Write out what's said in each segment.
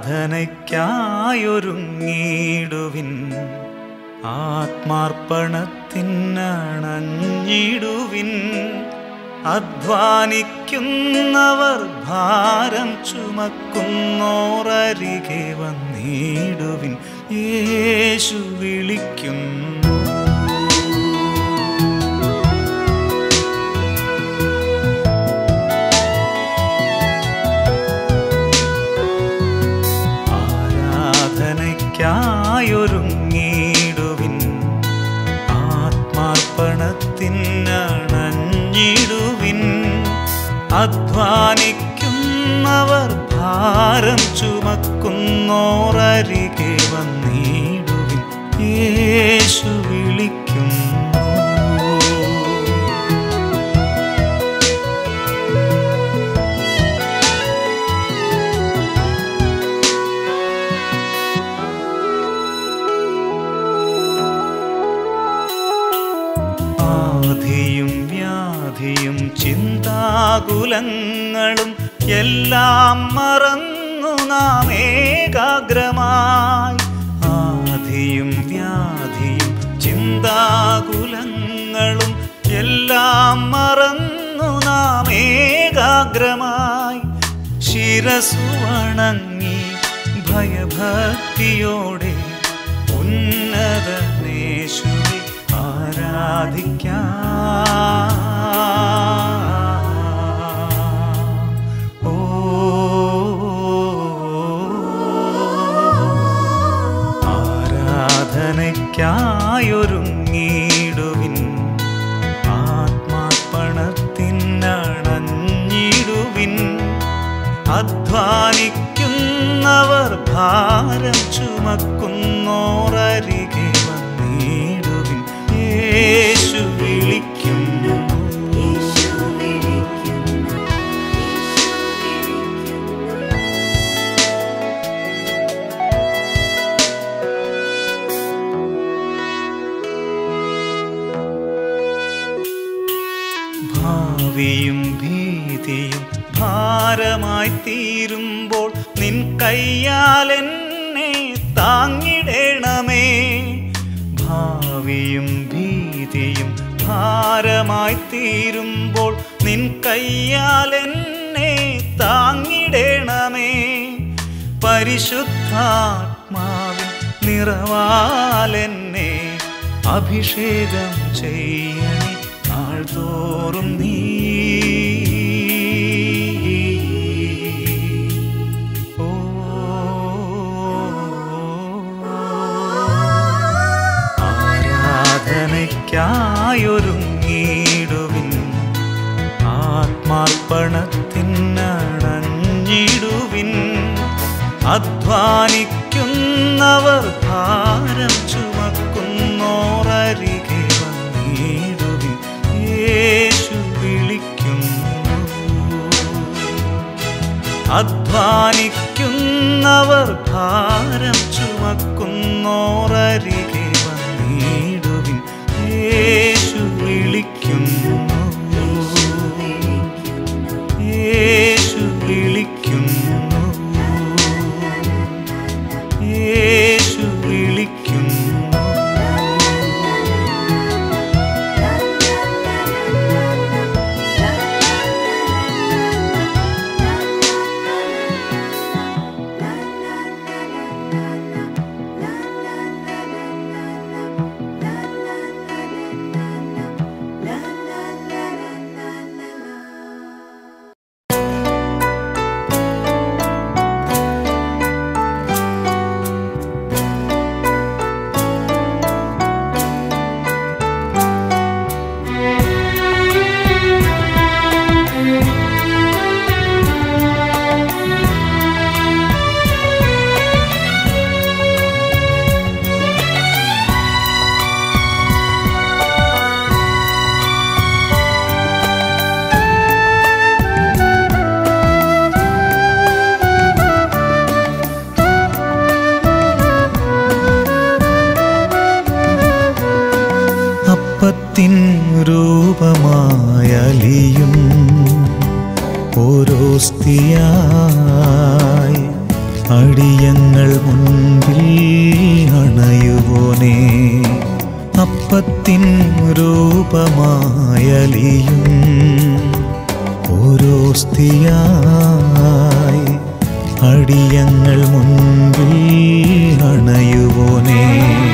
ആരാധനയ്ക്കായൊരുങ്ങിടുവിൻ ആത്മാർപ്പണത്തിനണഞ്ഞിടുവിൻ അധ്വാനിക്കുന്നവർ ഭാരം ചുമക്കുന്നോരരികെ വന്നിടുവിൻ യേശു വിളിക്കുന്നു ആരാധനയ്ക്കായൊരുങ്ങിടുവിൻ ആത്മാർപ്പണത്തിനണഞ്ഞിടുവിൻ അധ്വാനിക്കുന്നവർ ഭാരം ചുമക്കുന്നോരരികെ വന്നിടുവിൻ യേശു വിളിക്കുന്നു ആധിയും വ്യാധിയും ചിന്താകുലങ്ങളും എല്ലാം മറന്നു നാം ഏകാഗ്രമായി ആധിയും വ്യാധിയും ചിന്താകുലങ്ങളും എല്ലാം മറന്നു നാം ഏകാഗ്രമായി ശിരസു വണങ്ങി ഭയഭക്തിയോടെ ഉന്നതനേശുവെ ആരാധിക്കാം ഓ ആരാധനയ്ക്കായൊരുങ്ങിടുവിൻ ആത്മാർപ്പണത്തിനണഞ്ഞിടുവിൻ അധ്വാനിക്കുന്നവർ ഭാരം ചുമക്കുന്നോരരികെ വന്നിടുവിൻ യേശു വിളിക്കുന്നു യേശു വിളിക്കുന്നു യേശു വിളിക്കുന്നു ഭാവിയും ഭീതിയും ഭാരമായി തീരുമ്പോൾ നിൻ കയ്യാൽ എന്നെ താങ്ങിടണമേ ഭാവിയും ഭീതിയും ഭാരമായി തീരുമ്പോൾ നിൻ കയ്യാൽ എന്നെ താങ്ങിടണമേ പരിശുദ്ധാത്മാവിൻ നിറവാലെന്നെ അഭിഷേകം ചെയ്യണി നാൾതോറും നീ ഓ ആരാധനയ്ക്കായൊരുങ്ങിടുവിൻ ആത്മാർപ്പണത്തിനണഞ്ഞിടുവിൻ അധ്വാനിക്കുന്നവർ ഭാരം ചുമക്കുന്നോരരികെ വന്നിടുവിൻ യേശു വിളിക്കുന്നു അധ്വാനിക്കുന്നവർ ഭാരം ചുമക്കുന്നോരരികെ വന്നിടുവിൻ യേശു വിളിക്കുന്നു യേശു വിളിക്കുന്നു യേശു വിളിക്കുന്നു അപ്പത്തിൻ രൂപമായലിയും ഓരോസ്തിയായി അടിയങ്ങൾ മുൻപിൽ അണയുവോനേ അപ്പത്തിൻ രൂപമായലിയും ഓരോ സ്തിയായി അടിയങ്ങൾ മുൻപിൽ അണയുവോനേ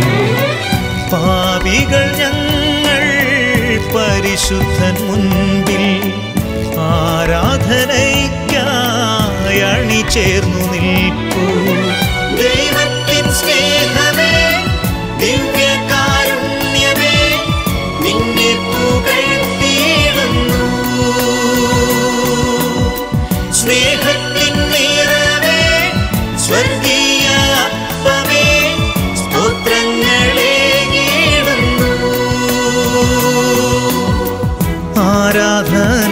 പാപികൾ ഞങ്ങൾ പരിശുദ്ധൻ മുൻപിൽ ആരാധനയ്ക്കായി അണിചേർന്നു നിൽപ്പൂ ദൈവത്തിൻ സ്നേഹമേ ദിവ്യകാരുണ്യമേ നിന്നെ പുകഴ്ത്തിയിടുന്നു സ്നേഹത്തിൻ നിറവേ സ്വർഗീയ അപ്പമേ സ്തോത്രങ്ങളെ ആരാധന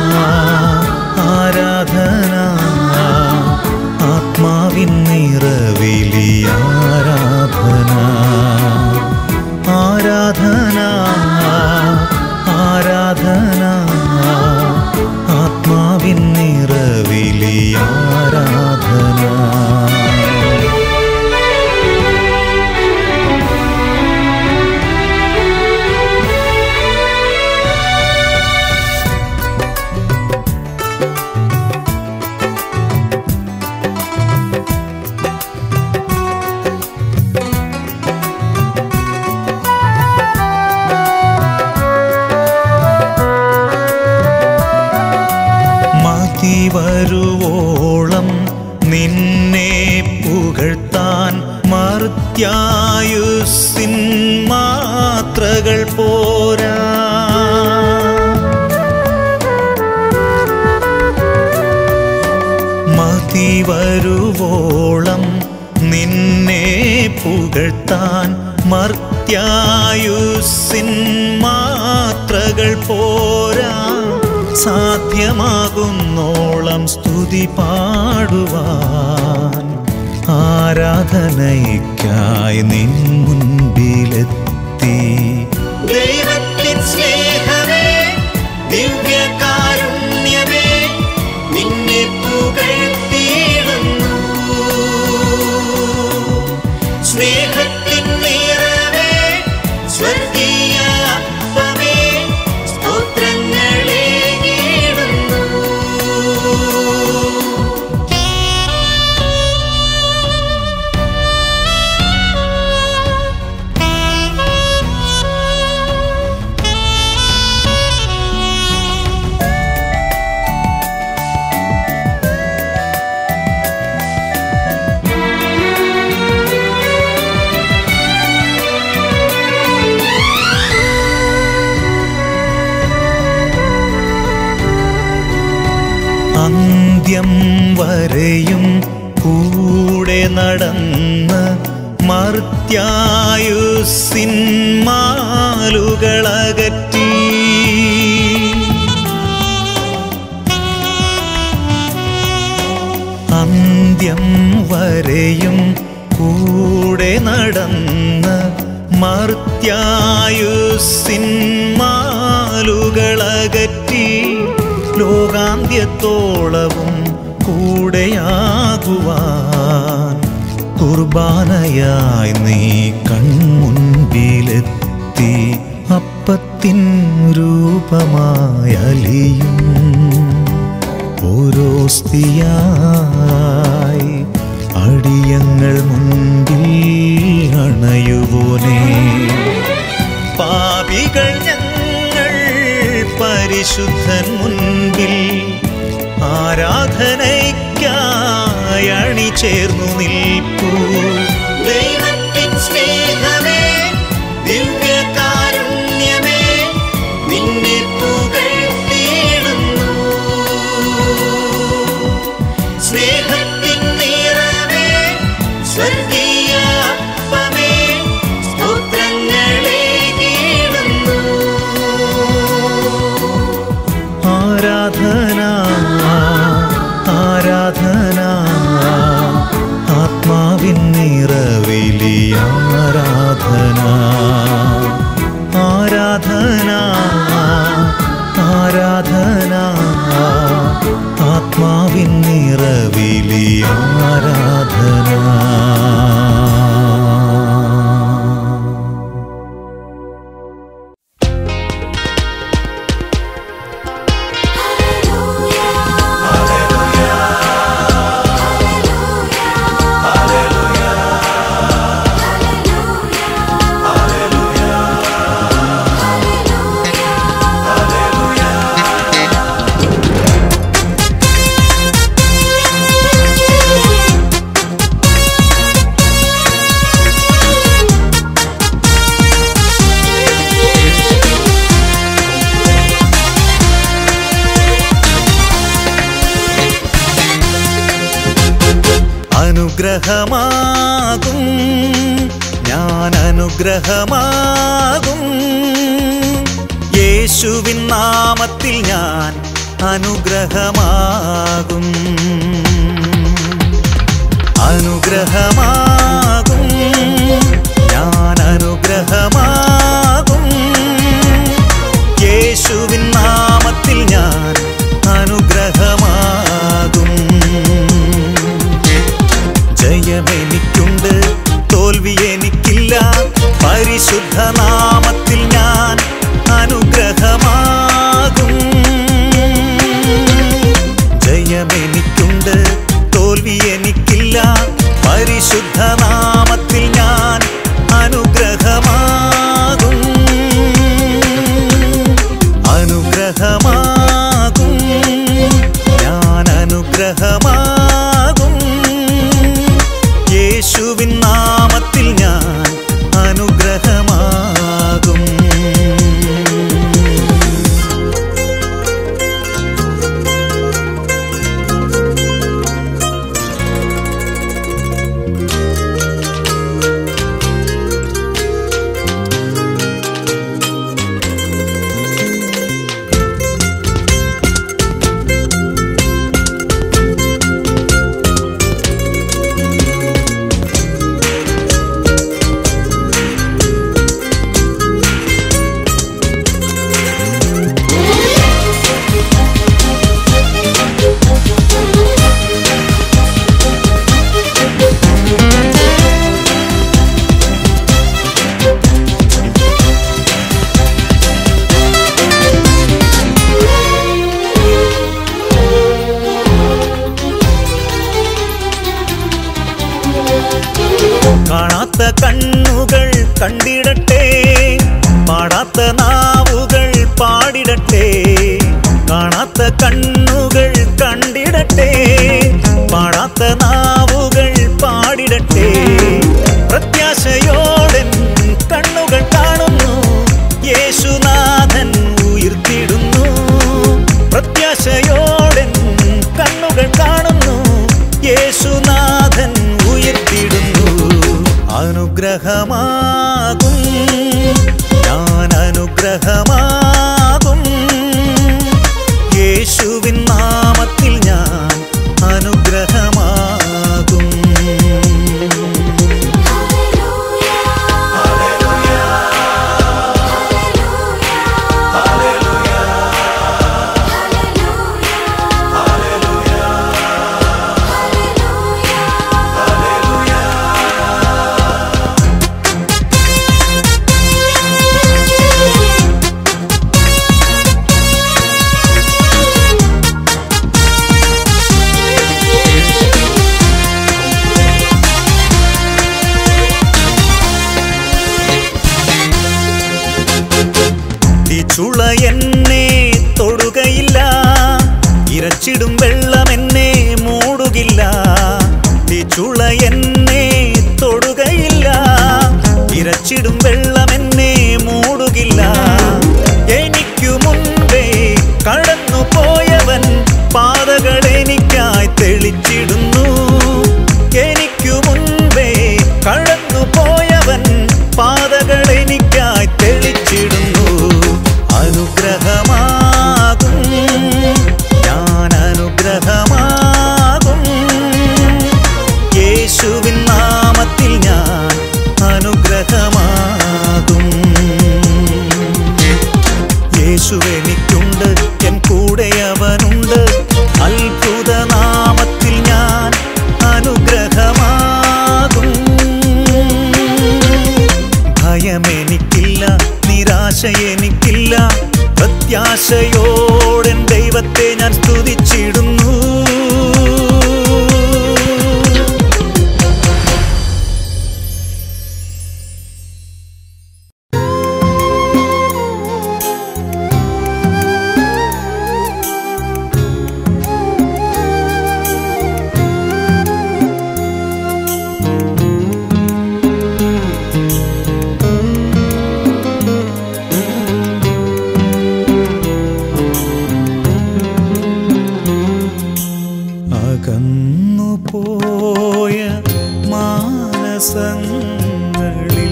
ആരാധന ആത്മാവിൻ നിറവിലി ആരാധന ആരാധന ആരാധന ആത്മാവിൻ നിറവിലി ആരാധന മതി വരുവോളം നിന്നെ പുകഴ്ത്താൻ മർത്യായുസിൻ മാത്രകൾ പോരാ മതി വരുവോളം നിന്നെ പുകഴ്ത്താൻ മർത്യായുസിൻ മാത്രകൾ പോരാ സാധ്യമാകുന്നോളം സ്തുതി പാടുവാൻ ആരാധനയ്ക്കായി നിൻ മുൻപിലെത്തി ദൈവത്തിൻ സ്നേഹമേ ദിവ്യകാരുണ്യമേ നിന്നെ പുകഴ്ത്തിയിടുന്നു സ്നേഹത്തിൻ നിറവേ സ്വർഗീയ അപ്പമേ സ്തോത്രങ്ങളെ അന്ത്യം വരെയും കൂടെ നടന്ന് മർത്യായുസിൻ മാലുകളകറ്റി അന്ത്യം വരെയും കൂടെ നടന്ന് മർത്യായുസിൻ മാലുകളകറ്റി ലോകാന്ത്യത്തോളവും കൂടെയാകുവാൻ കുർബാനയായി നീ കൺമുൻപിലെത്തി അപ്പത്തിൻ രൂപമായ അലിയും ഓരോ സ്തിയായി അടിയങ്ങൾ മുൻപിൽ അണയുവോനേ പാപികൾ ഞങ്ങൾ പരിശുദ്ധൻ മുൻപിൽ ആരാധനയ്ക്കായി അണിചേർന്നു നിൽപ്പൂ ദൈവത്തിൻ സ്നേഹമേ ദിവ്യകാരുണ്യമേ നിന്നെ പുകഴ്ത്തിയിടുന്നു സ്നേഹത്തിൻ നിറവേ സ്വർഗീയ അപ്പമേ സ്തോത്രങ്ങളെ ആരാധന ആരാധന ആത്മാവിൻ അനുഗ്രഹമാകും ഞാൻ അനുഗ്രഹമാകും യേശുവിൻ നാമത്തിൽ ഞാൻ അനുഗ്രഹമാകും അനുഗ്രഹമാകും ഞാൻ അനുഗ്രഹമാകും യേശുവിൻ നാമത്തിൽ ഞാൻ അനുഗ്രഹമാകും ജയമെനിക്കുണ്ട് തോൽവി എനിക്കില്ല പരിശുദ്ധ നാമത്തിൽ ഞാൻ അനുഗ്രഹമാകും ജയമെനിക്കുണ്ട് തോൽവി എനിക്കില്ല പരിശുദ്ധ നാമത്തിൽ ഞാൻ അനുഗ്രഹമാകും അനുഗ്രഹമാകും ഞാൻ അനുഗ്രഹമാകും യേശുവിൻ നാമത്തിൽ ഞാൻ അനുഗ്രഹമാകും കാണാത്ത കണ്ണുകൾ കണ്ടിടട്ടെ പാടാത്ത നാവുകൾ പാടിടട്ടെ കാണാത്ത കണ്ണുകൾ കണ്ടിടട്ടെ പാടാത്ത നാവുകൾ പാടിടട്ടെ പ്രത്യാശയോടൻ കണ്ണുകൾ കാണുന്നു യേശുനാഥൻ ഉയർത്തിടുന്നു പ്രത്യാശയോടൻ കണ്ണുകൾ കാണുന്നു യേശുനാഥൻ ഉയർത്തിടുന്നു അനുഗ്രഹമാകും ഞാൻ അനുഗ്രഹമാകും യേശുവിൻ നാമത്തിൽ ഞാൻ അനുഗ്രഹമാകും ചുള എന്നെ തൊടുകയില്ല ഇരച്ചിടും വെള്ളം എന്നെ മൂടുകില്ല ചുള എന്നെ തൊടുകയില്ല ഇരച്ചിടും വെള്ളം എന്നെ മൂടുകില്ല എനിക്കു മുൻപേ കടന്നു പോയവൻ പാതകൾ എനിക്കായി തെളിച്ചിടുന്നു എനിക്കു മുൻപേ കടന്നു പോയവൻ പാതകൾ എനിക്കായി തെളിച്ചിടുന്നു അനുഗ്രഹമാകും ഞാൻ അനുഗ്രഹമാകും യേശുവിൻ നാമത്തിൽ ഞാൻ അനുഗ്രഹമാകും മാനസങ്ങളിൽ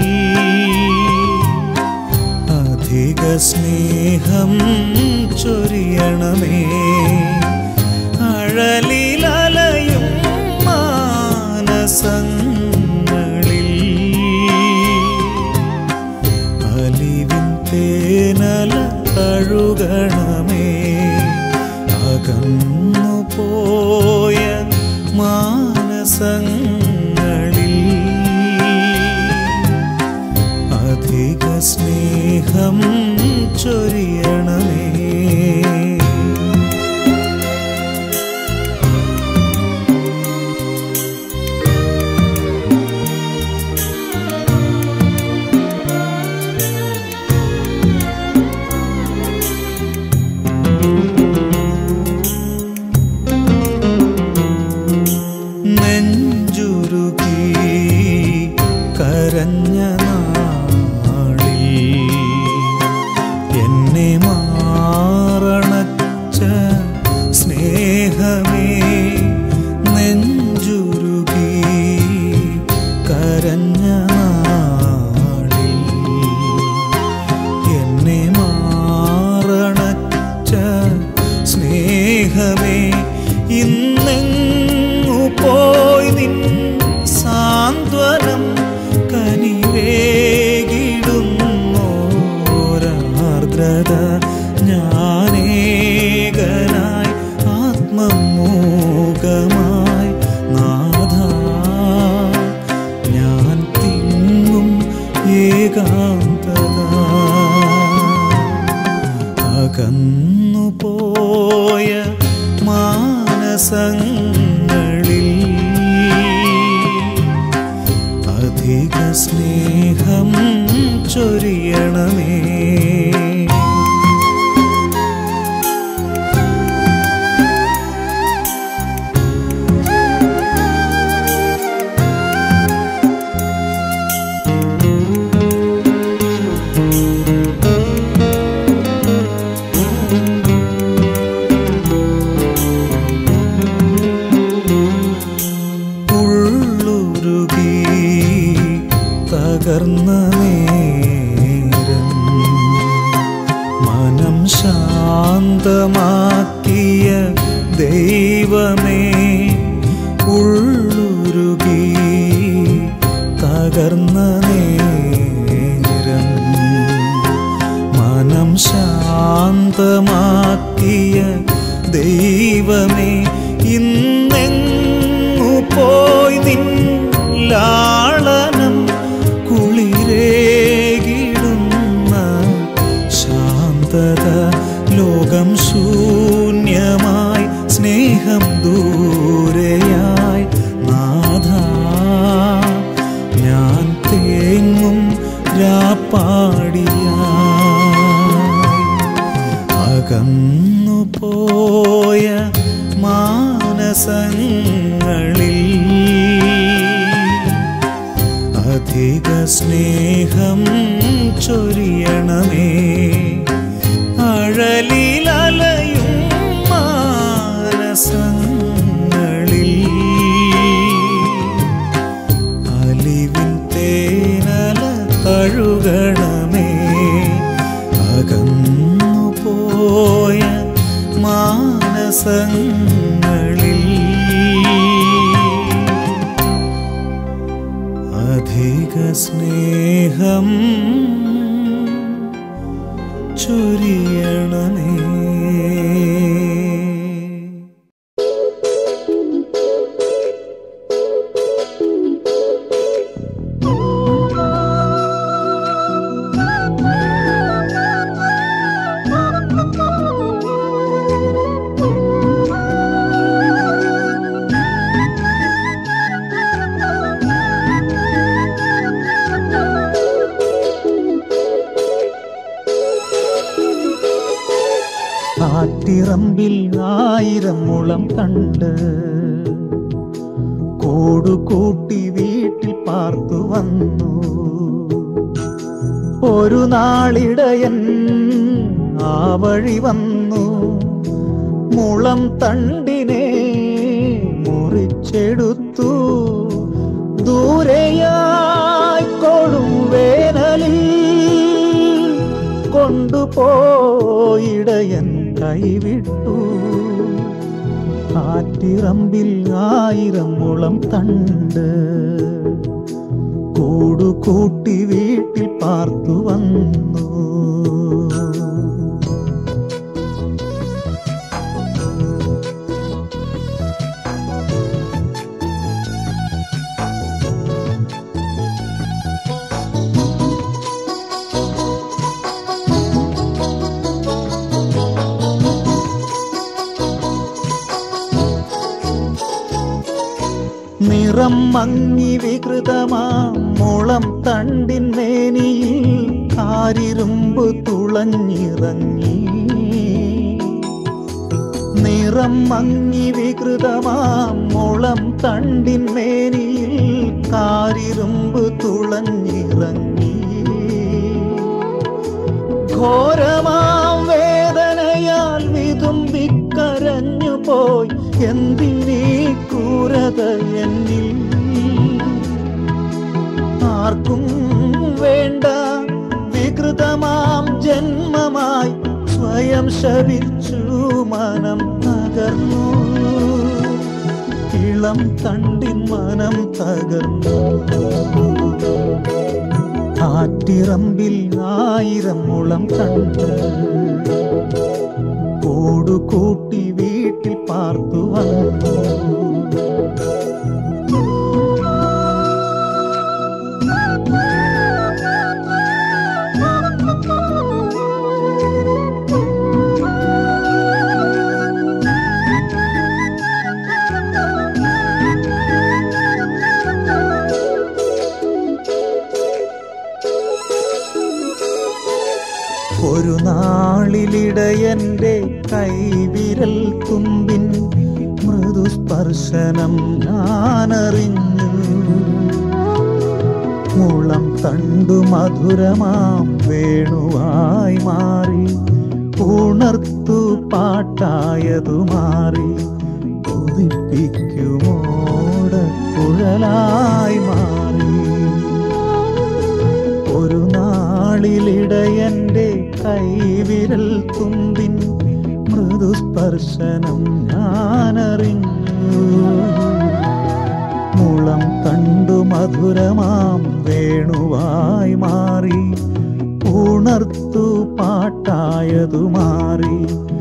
അധിക സ്നേഹം ചൊരിയണമേ അഴലിലലയും മാനസങ്ങളിൽ അലിവിൻ തേനല തഴുകണമേ അകന്നു പോയ മാനസങ്ങളിൽ അധിക സ്നേഹം ചൊരിയണമേ നെഞ്ചുരുകി കരഞ്ഞ നാളിൽ എന്നെ മാറണച്ച സ്നേഹമേ നെഞ്ചുരുകി കരഞ്ഞ നാളിൽ എന്നെ മാറണച്ച സ്നേഹമേ ഇന്നെങ്ങു പോയി നിൻ സാന്ത്വനം കനിവേകിടുന്നോരാർദ്രത ഞാനേകനായി ആത്മമൂകമായി നാഥ ഞാൻ തിങ്ങും ഏകാന്തത അകന്നു പോയ മാനസങ്ങളിൽ അധിക സ്നേഹം ചൊരിയണമേ ഉള്ളുരുകി തകർന്ന നേരം മനം ശാന്തമാക്കിയ ദൈവമേ ഉള്ളുരുകി തകർന്ന നേരം മനം ശാന്തമാക്കിയ ദൈവമേ ഇന്നെങ്ങു പോയി നിൻ ലാളനം കുളിരേകിടുന്ന ശാന്തത ലോകം ശൂന്യമായി സ്നേഹം ദൂരെയായി നാഥ ഞാൻ തേങ്ങും രാപ്പാടിയായി അകന്നു പോയ മാനസങ്ങളിൽ അധിക സ്നേഹം ചൊരിയണമേ അഴലിലലയും മാനസങ്ങളിൽ അലിവിൻ തേനല തഴുകണമേ അകന്നു പോയ മാനസങ്ങളിൽ അധിക സ്നേഹം ചൊരിയണമേ കാറ്റിറമ്പിൽ ആയിരം മുളം കണ്ട് കൂടുകൂട്ടി വീട്ടിൽ പാർത്തു വന്നു ഒരു നാളിടയൻ ആ വഴി വന്നു മുളം തണ്ടിനെ മുറിച്ചെടുത്തു ദൂരെയായി കൊടും വേനലിൽ കൊണ്ടുപോയിടയൻ കൈവിട്ടു ആറ്റിറമ്പിൽ ആയിരം മുളം തണ്ട് കൂടുകൂട്ടി വീട്ടിൽ പാർത്തു വന്നു നിറം മങ്ങി വികൃതമാം മുളം തണ്ടിന്മേനിയിൽ കാരിരുമ്പ് തുളഞ്ഞിറങ്ങി നിറം മങ്ങി വികൃതമാം മുളം തണ്ടിന്മേനിയിൽ കാരിരുമ്പ് തുളഞ്ഞിറങ്ങി ഘോരമാം വേദനയാൽ വിതുമ്പിക്കരഞ്ഞു പോയി എന്തിനീ ക്രൂരത എന്നിൽ ആർക്കും വേണ്ട വികൃതമാം ജന്മമായി സ്വയം ശപിച്ചു മനം തകർന്നു ഇളം തണ്ടിൻ മനം തകർന്നു ആറ്റിറമ്പിൽ ആയിരം മുളം കണ്ട് കൂടുകൂട്ടി വീട്ടിൽ പാർത്തു വന്നു ഒരു നാളിലിടയന്റെ കൈവിരൽ തുമ്പിൻ മൃദുസ്പർശനം ഞാനറിഞ്ഞു മുളം തണ്ടു മധുരമാം വേണുവായി മാറി ഉണർത്തു പാട്ടായതു മാറി കുതിപ്പിക്കുമോട കുഴലായി മാറി ഒരു നാളിലിടയന്റെ കൈവിരൽ തുമ്പിൻ മൃദുസ്പർശനം ഞാനറിഞ്ഞു മുളം കണ്ടു മധുരമാം വേണുവായി മാറി ഉണർത്തു പാട്ടായതു മാറി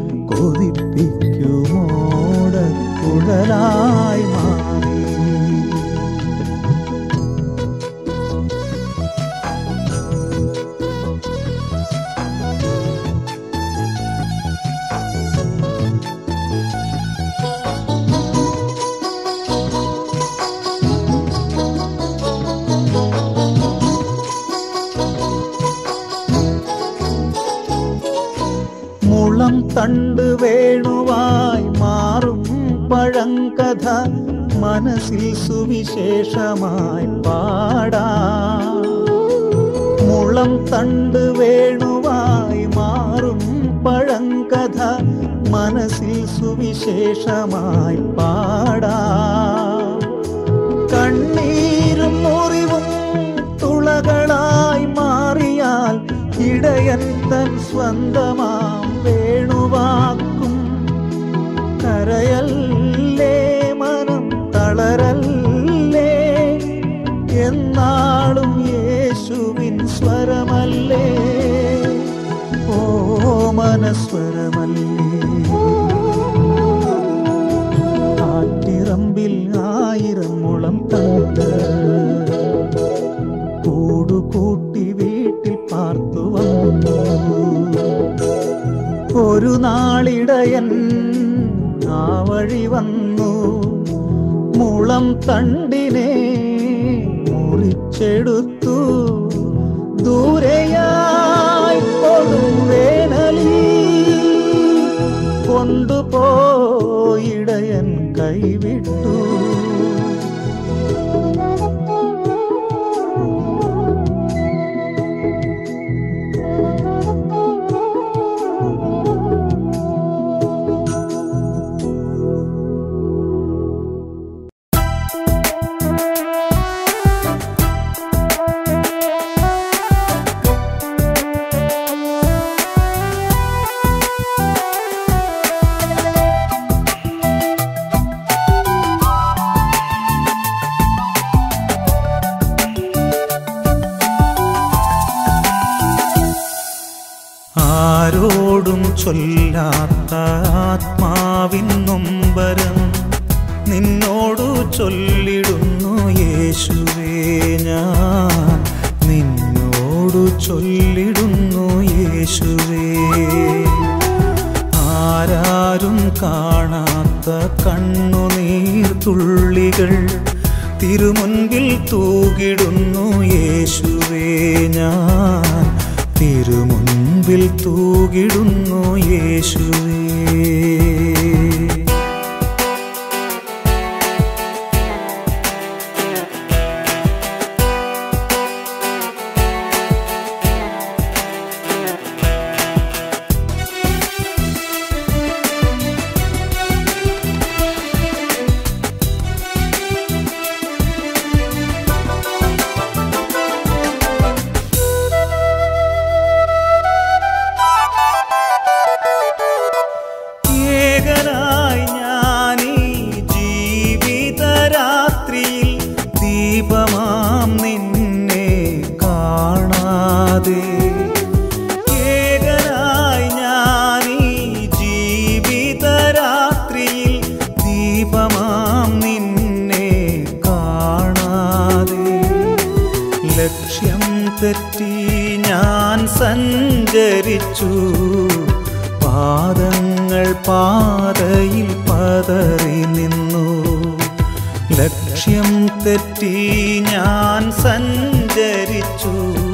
കൊതിപ്പിക്കുമോട കുഴലായി മാറി മുളം തണ്ട് വേണുവായി മാറും പഴങ്കഥ മനസ്സിൽ സുവിശേഷമായി പാടാ മുളം തണ്ട് വേണുവായി മാറും പഴങ്കഥ മനസ്സിൽ സുവിശേഷമായി പാടാ കണ്ണീരും മുറിവും തുളകളായി മാറിയാൽ ഇടയൻ തൻ സ്വന്തമാം വേണുവാക്കും കരയല്ലേ മനം തളരല്ലേ എന്നാളും യേശുവിൻ സ്വരമല്ലേ ഓ മനസ്വരമല്ലേ ആറ്റിറമ്പിൽ ആയിരം മുളം തണ്ട് കൂടുകൂട്ടി വീട്ടിൽ പാർത്തു വന്നു ഒരു നാളിടയൻ ആ വഴി വന്നു മുളം തണ്ടിനെ മുറിച്ചെടുത്തു ദൂരെയായി കൊടും വേനലിൽ കൊണ്ടുപോയിടയൻ കൈവിട്ടു ചൊല്ലാത്ത ആത്മാവിൻ നൊമ്പരം നിന്നോടു ചൊല്ലിടുന്നു യേശുവേ ഞാൻ നിന്നോടു ചൊല്ലിടുന്നു യേശുവേ ആരാരും കാണാത്ത കണ്ണുനീർ തുള്ളികൾ തിരുമുൻപിൽ തൂകിടുന്നു യേശുവേ ഞാൻ തിരുമുൻപിൽ തൂകിടുന്നു യേശുവേ ഏകനായി ഞാനീ ജീവിതരാത്രിയിൽ ദീപമാം നിന്നെ കാണാതെ ഏകനായി ഞാനീ ജീവിതരാത്രിയിൽ ദീപമാം നിന്നെ കാണാതെ ലക്ഷ്യം തെറ്റി ഞാൻ സഞ്ചരിച്ചു പാദങ്ങൾ പാതയിൽ പതറി നിന്നു ലക്ഷ്യം തെറ്റി ഞാൻ സഞ്ചരിച്ചു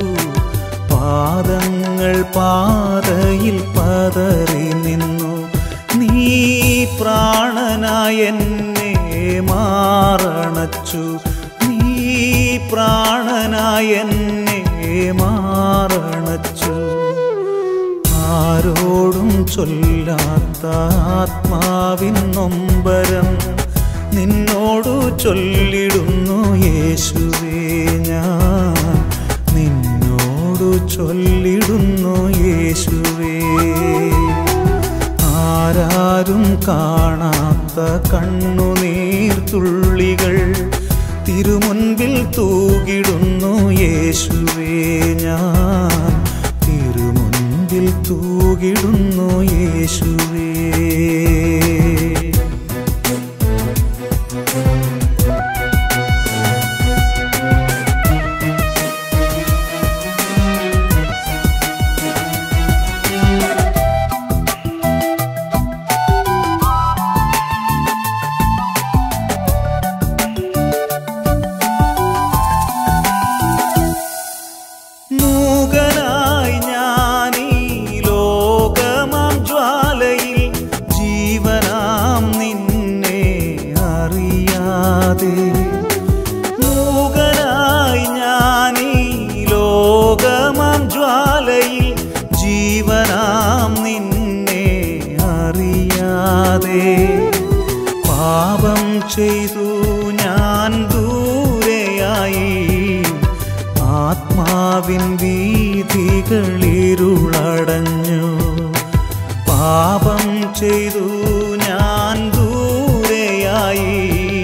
പാദങ്ങൾ പാതയിൽ പതറി നിന്നു നീ പ്രാണനായ എന്നെ മാറണച്ചു നീ പ്രാണനായ എന്നെ മാറണച്ചു ആരോടും ചൊല്ലാത്ത ആത്മാവിൻ നൊമ്പരം നിന്നോടു ചൊല്ലിടുന്നു യേശുവേ ഞാൻ നിന്നോടു ചൊല്ലിടുന്നു യേശുവേ ആരാരും കാണാത്ത കണ്ണുനീർ തുള്ളികൾ തിരുമുൻപിൽ തൂകിടുന്നു യേശുവേ ഞാൻ തിരുമുൻപിൽ തൂകിടുന്നു യേശുവേ മൂകനായി ഞാനീ ലോകമാം ജ്വാലയിൽ ജീവനാം നിന്നെ അറിയാതെ മൂകനായി ഞാനീ ലോകമാം ജ്വാലയിൽ ജീവനാം നിന്നെ അറിയാതെ പാപം ചെയ്തു ഞാൻ ദൂരെയായി ആത്മാവിൻ വീതികളിരുളടഞ്ഞു പാപം ചെയ്തു ഞാൻ ദൂരെയായി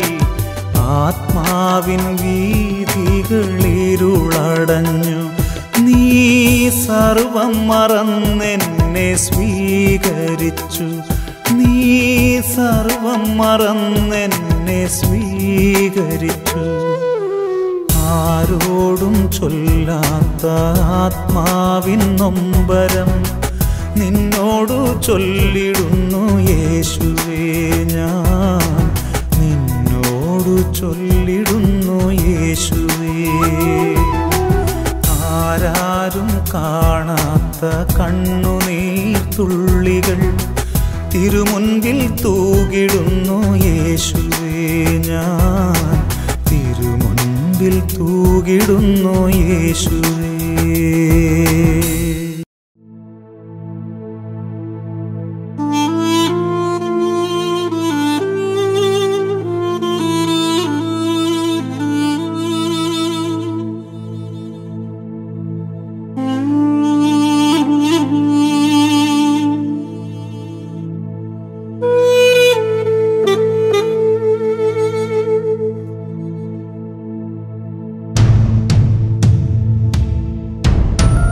ആത്മാവിൻ വീതികളിരുളടഞ്ഞു നീ സർവം മറന്നെന്നെ സ്വീകരിച്ചു നീ സർവം മറന്നെന്നെ സ്വീകരിച്ചു ആരോടും ചൊല്ലാത്ത ആത്മാവിൻ നൊമ്പരം നിന്നോടു ചൊല്ലിടുന്നു യേശുവേ ഞാൻ നിന്നോടു ചൊല്ലിടുന്നു യേശുവേ ആരാരും കാണാത്ത കണ്ണുനീർ തുള്ളികൾ തിരുമുൻപിൽ തൂകിടുന്നു യേശുവേ ഞാൻ തിരുമുൻപിൽ തൂകിടുന്നു യേശുവേ യേശുവേ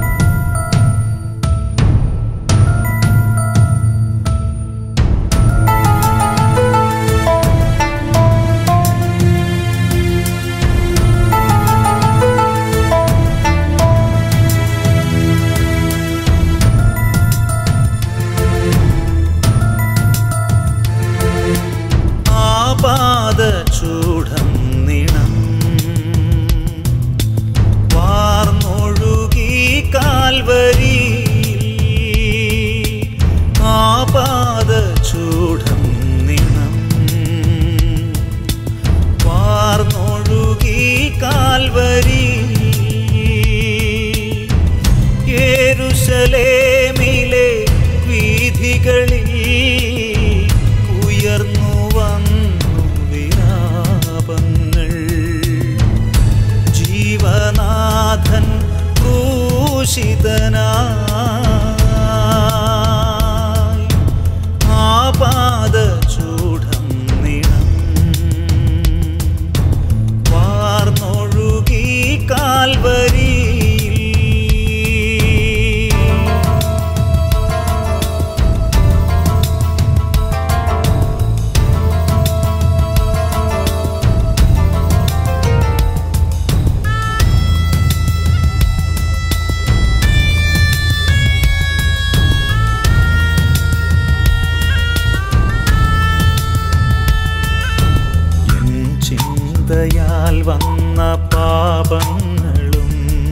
വീഴ്ചയാൽ വന്ന പാപങ്ങളും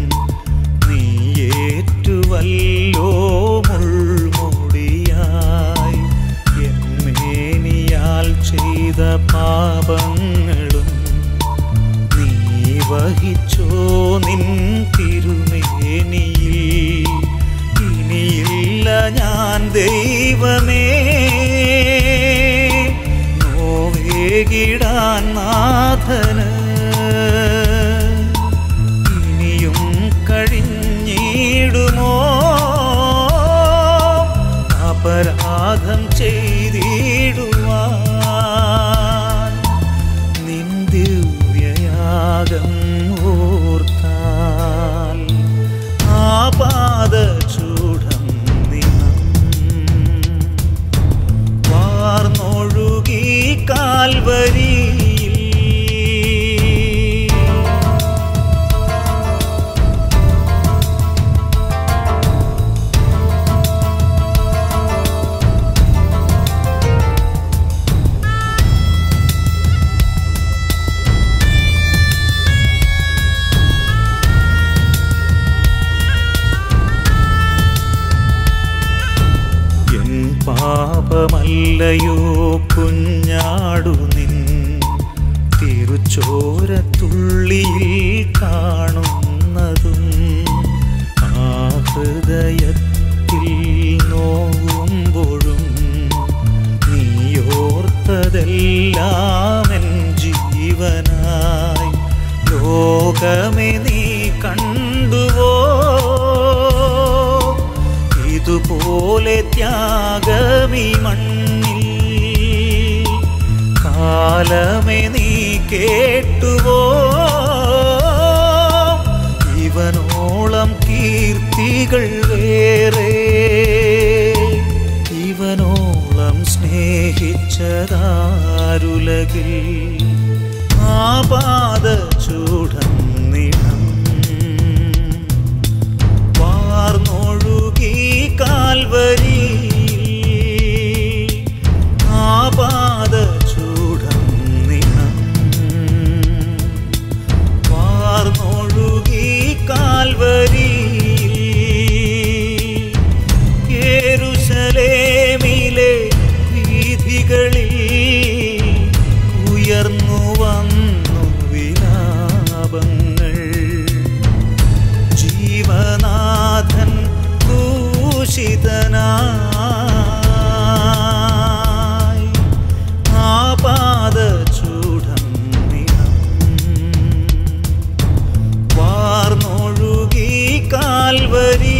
നീയേറ്റുവല്ലോ മുൾമുടിയായി എന്നേനിയാൽ ചെയ്ത പാപങ്ങളും നീ വഹിച്ചോ നിൻ തിരുമേനിയിൽ ഇനിയില്ല ഞാൻ ദൈവമേ നോവേകിടാൻ നാഥന് ഇനിയും കഴിഞ്ഞിടുമോ അപരാധം ചെയ്തിടുവാൻ നിൻ ദിവ്യയാഗം ഓർത്താൽ ആപാദചൂഢം നിനം വാർന്നൊഴുകി കാൽവരിയിൽ എൻ പാപമല്ലയോ കുഞ്ഞാടു നിൻ തിരുച്ചോരത്തുള്ളിയിൽ കാണുന്നതും ആ ഹൃദയത്തിൽ നോവുമ്പോഴും നീയോർത്തതെല്ലാം എൻ ജീവനായി ലോകമേ നീ കണ്ടുവോ ഇതുപോലെ ത്യാഗമീ മണ്ണിൽ കാലമേ നീ കേട്ടുവോ ഇവനോളം കീർത്തികൾ വേറെ ഇവനോളം സ്നേഹിച്ചതാരുലകിൽ ആപാദചൂഢം നിണം വാർന്നൊഴുകി കാൽവരി ആപാദചൂഢം നിണം വാർന്നൊഴുകി കാൽവരി യേരുശലേമിലെ വീഥികളിൽ ഉയർന്നു വന്നു വിലാപങ്ങൾ ജീവനാഥൻ ഭൂഷിതനായി ആപാദചൂഢം നിണം വാർന്നൊഴുകി കാൽവരി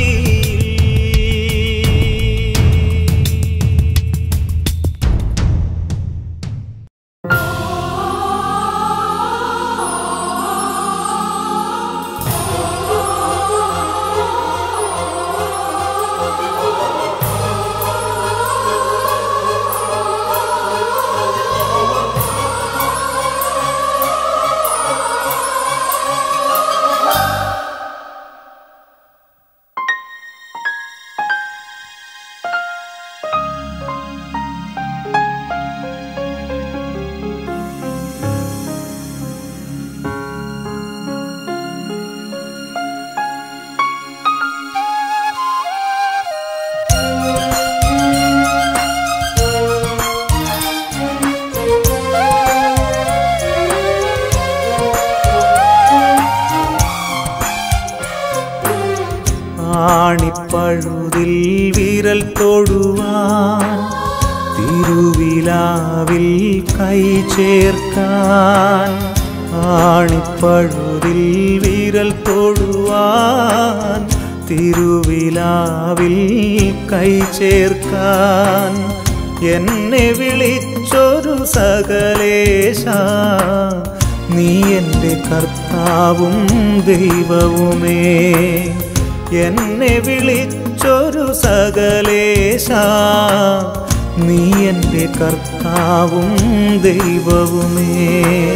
ആണിപ്പഴുതിൽ വിരൽ തൊടുവാൻ തിരുവിലാവിൽ കൈ ചേർക്കാൻ ആണിപ്പഴുതിൽ വിരൽ തൊടുവാൻ തിരുവിലാവിൽ കൈ ചേർക്കാൻ എന്നെ വിളിച്ചൊരു സകലേശ നീ എൻ്റെ കർത്താവും ദൈവവുമേ എന്നെ വിളിച്ചൊരു സകലേശ നീ എൻ്റെ കർത്താവും ദൈവവുമേ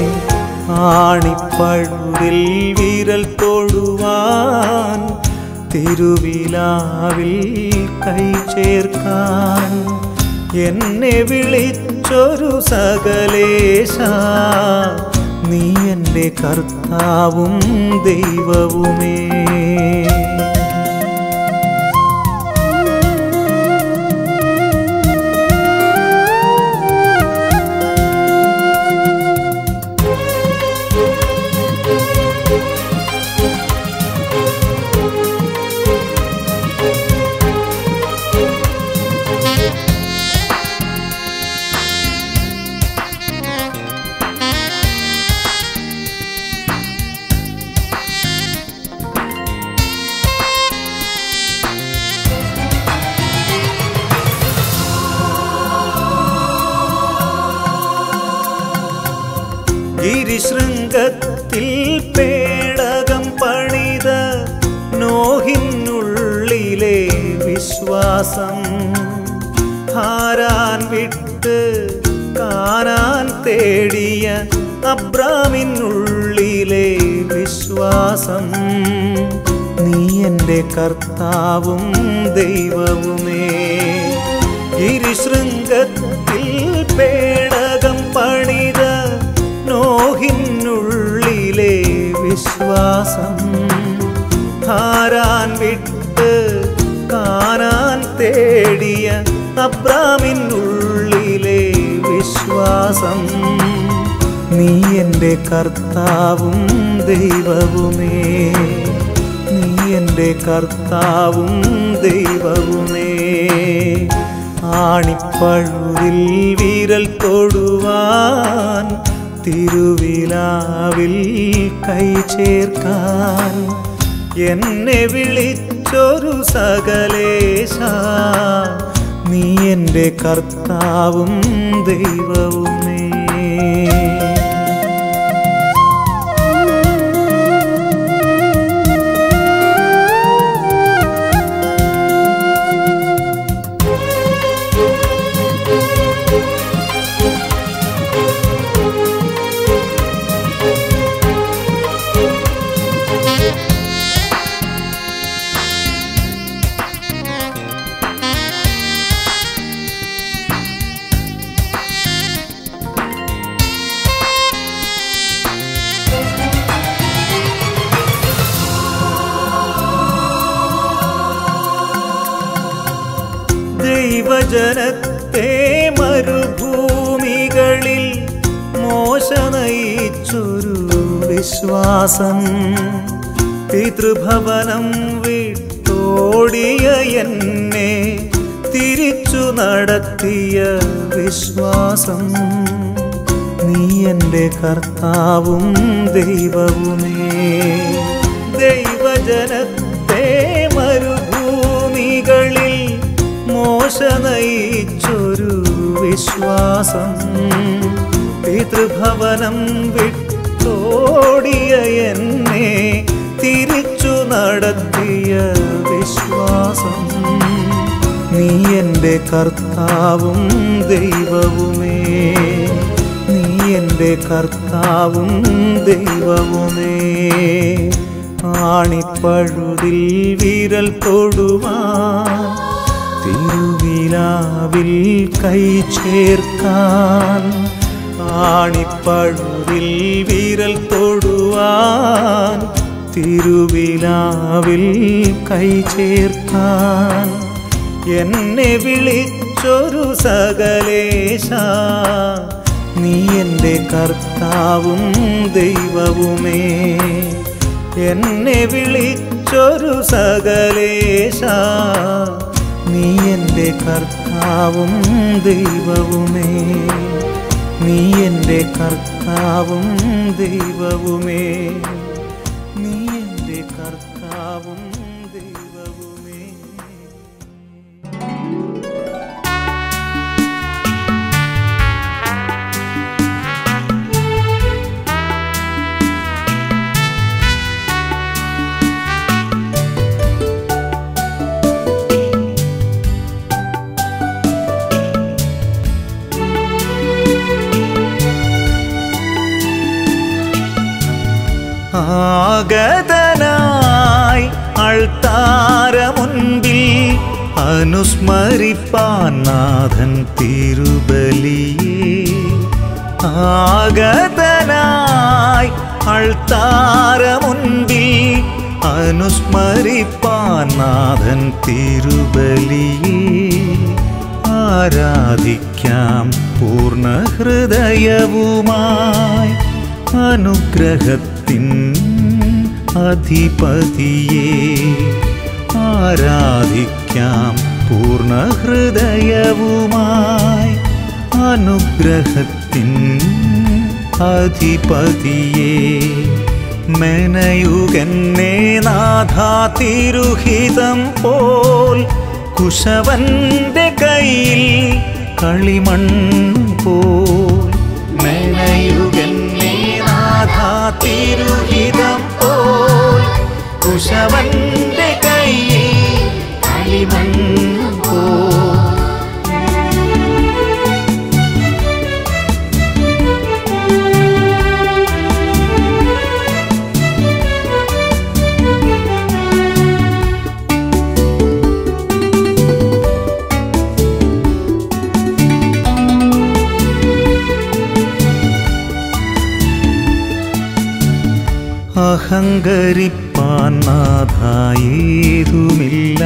ആണിപ്പഴുതിൽ വിരൽ തൊടുവാൻ തിരുവിലാവിൽ കൈ ചേർക്കാൻ എന്നെ വിളിച്ചൊരു സകലേശ നീ എൻ്റെ കർത്താവും ദൈവവുമേ ഗിരിശൃംഗത്തിൽ പേടകം പണിത നോഹിനുള്ളിലെ വിശ്വാസം ഹാരാൻ വിട്ട് കാനാൻ തേടിയ അബ്രാമിനുള്ളിലെ വിശ്വാസം നീ എൻ്റെ കർത്താവും ദൈവവുമേ ഗിരിശൃംഗത്തിൽ പേടകം പണിത നോഹിനുള്ളിലെ വിശ്വാസം ഹാരാൻ വിട്ട് കാനാൻ തേടിയ അബ്രാമിനുള്ളിലെ വിശ്വാസം നീ എൻ്റെ കർത്താവും ദൈവവുമേ നീ എൻ്റെ കർത്താവും ദൈവവുമേ ആണിപ്പഴുതിൽ വിരൽ തൊടുവാൻ തിരുവിലാവിൽ കൈ ചേർക്കാൻ എന്നെ വിളിച്ചൊരു സകലേശ നീ എൻ്റെ കർത്താവും ദൈവവുമേ ദൈവജനത്തെ മരുഭൂമികളിൽ മോശ നയിച്ചൊരു വിശ്വാസം പിതൃഭവനം വിട്ടോടിയ എന്നെ തിരിച്ചു നടത്തിയ വിശ്വാസം നീ എൻ്റെ കർത്താവും ദൈവവുമേ ദൈവജനത്തെ മരുഭൂമികളിൽ മോശ നയിച്ചൊരു വിശ്വാസം പിതൃഭവനം വിട്ടോടിയ എന്നെ തിരിച്ചു നടത്തിയ വിശ്വാസം നീ എൻ്റെ കർത്താവും ദൈവവുമേ നീ എൻ്റെ കർത്താവും ദൈവവുമേ ആണിപ്പഴുതിൽ വിരൽ തൊടുവാൻ തിരുവിലാവിൽ കൈ ചേർക്കാൻ ആണിപ്പഴുതിൽ വിരൽ തൊടുവാൻ തിരുവിലാവിൽ കൈ ചേർക്കാൻ എന്നെ വിളിച്ചൊരു സകലേശ നീ എൻ്റെ കർത്താവും ദൈവവുമേ എന്നെ വിളിച്ചൊരു സകലേശ നീ എൻ്റെ കർത്താവും ദൈവവുമേ നീ എൻ്റെ കർത്താവും ദൈവവുമേ നീ എൻ്റെ കർത്താവും ദൈവവുമേ ആഗതനായി അൾത്താര മുൻപിൽ അനുസ്മരിപ്പാൻ നാഥൻ തിരുബലിയേ ആഗതനായി അൾത്താര മുൻപിൽ അനുസ്മരിപ്പാൻ നാഥൻ തിരുബലിയെ ആരാധിക്കാം പൂർണ്ണ ഹൃദയവുമായി അനുഗ്രഹത്തിൻ അധിപതിയെ ആരാധിക്കാം പൂർണ്ണ ഹൃദയവുമായി അനുഗ്രഹത്തിൻ അധിപതിയെ മെനയുകന്നെ നാഥാ തിരുഹിതം പോൽ കുശവന്റെ കയ്യിൽ കളിമണ്ണ് പോൽ മെനയുകന്നെ നാഥാ തിരുഹിതം പോൽ കുശവന്റെ കയ്യിൽ കളിമണ്ണ് പോൽ അഹങ്കരിപ്പാൻ നാഥായേതുമില്ല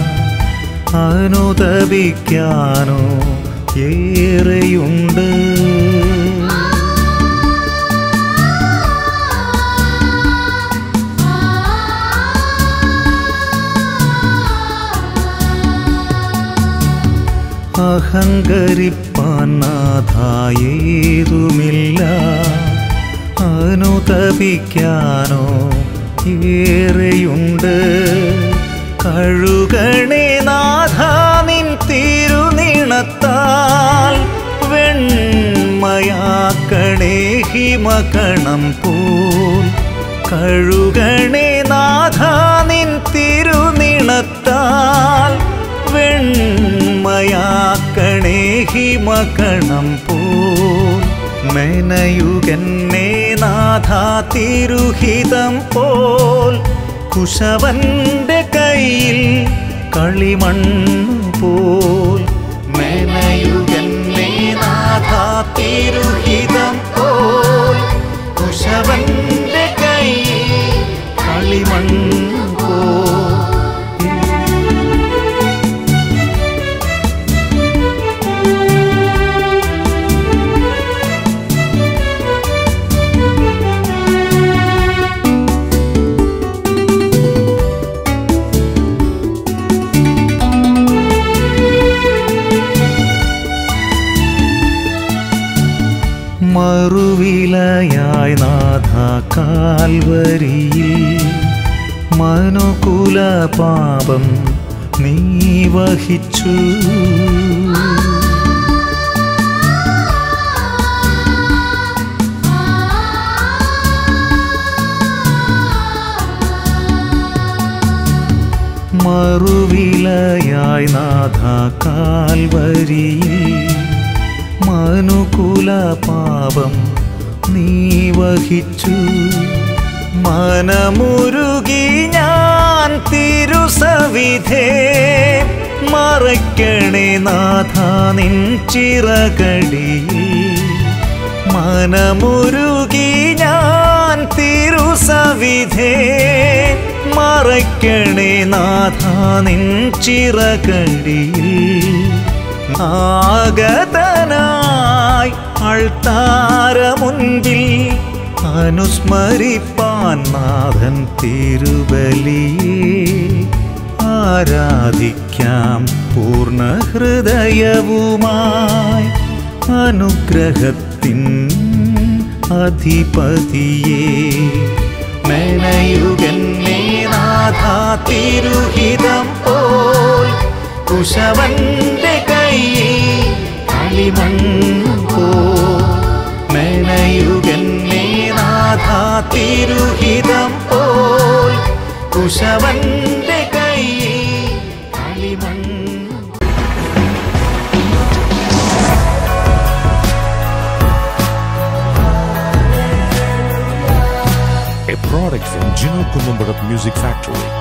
അനുതപിക്കാനോ ഏറെയുണ്ട് അഹങ്കരിപ്പാൻ നാഥായേതുമില്ല അനുതപിക്കാനോ ഏറെയുണ്ട് കഴുകണേ നാഥ നിൻ തിരുനിണത്താൽ വെണ്മയാക്കണേ ഹിമകണം പോൽ കഴുകണേ നാഥ നിൻ തിരുനിണത്താൽ വെണ്മയാക്കണേ ഹിമകണം പോൽ മെനയുകന്നെ നാഥ തിരുഹിതം പോൽ കുശവന്റെ കയ്യിൽ കളിമണ്ണ് പോൽ മെനയുകന്നെ നാഥ തിരുഹിതം പോൽ കുശവന്റെ കയ്യിൽ കളിമണ്ണ് പോൽ മറുവിലയായി നാഥ കാൽവരിയിൽ മനുകുല പാപം നീ വഹിച്ചു മറുവിലയായി നാഥ കാൽവരിയിൽ മനുകുല പാപം നീ വഹിച്ചു മനമുരുകി ഞാൻ തിരുസവിധേ മറയ്ക്കണേ നാഥ നിൻ ചിറകടിയിൽ മനമുരുകി ഞാൻ തിരുസവിധേ മറയ്ക്കണേ നാഥ നിൻ ചിറകടിയിൽ ആഗതനായി അൾത്താര മുൻപിൽ അനുസ്മരിപ്പാൻ നാഥൻ തിരുബലിയെ ആരാധിക്കാം പൂർണ്ണ ഹൃദയവുമായി അനുഗ്രഹത്തിൻ അധിപതിയെ മെനയുകന്നെ നാഥ തിരുഹിതം പോൽ കുശവന്റെ കയ്യിൽ കളിമണ്ണ് പോൽ മെനയുകന്നെ നാഥ തിരുഹിതം പോൽ കുശവന്റെ കയ്യിൽ കളിമണ്ണ് a product from Gino Columbarat Music Factory.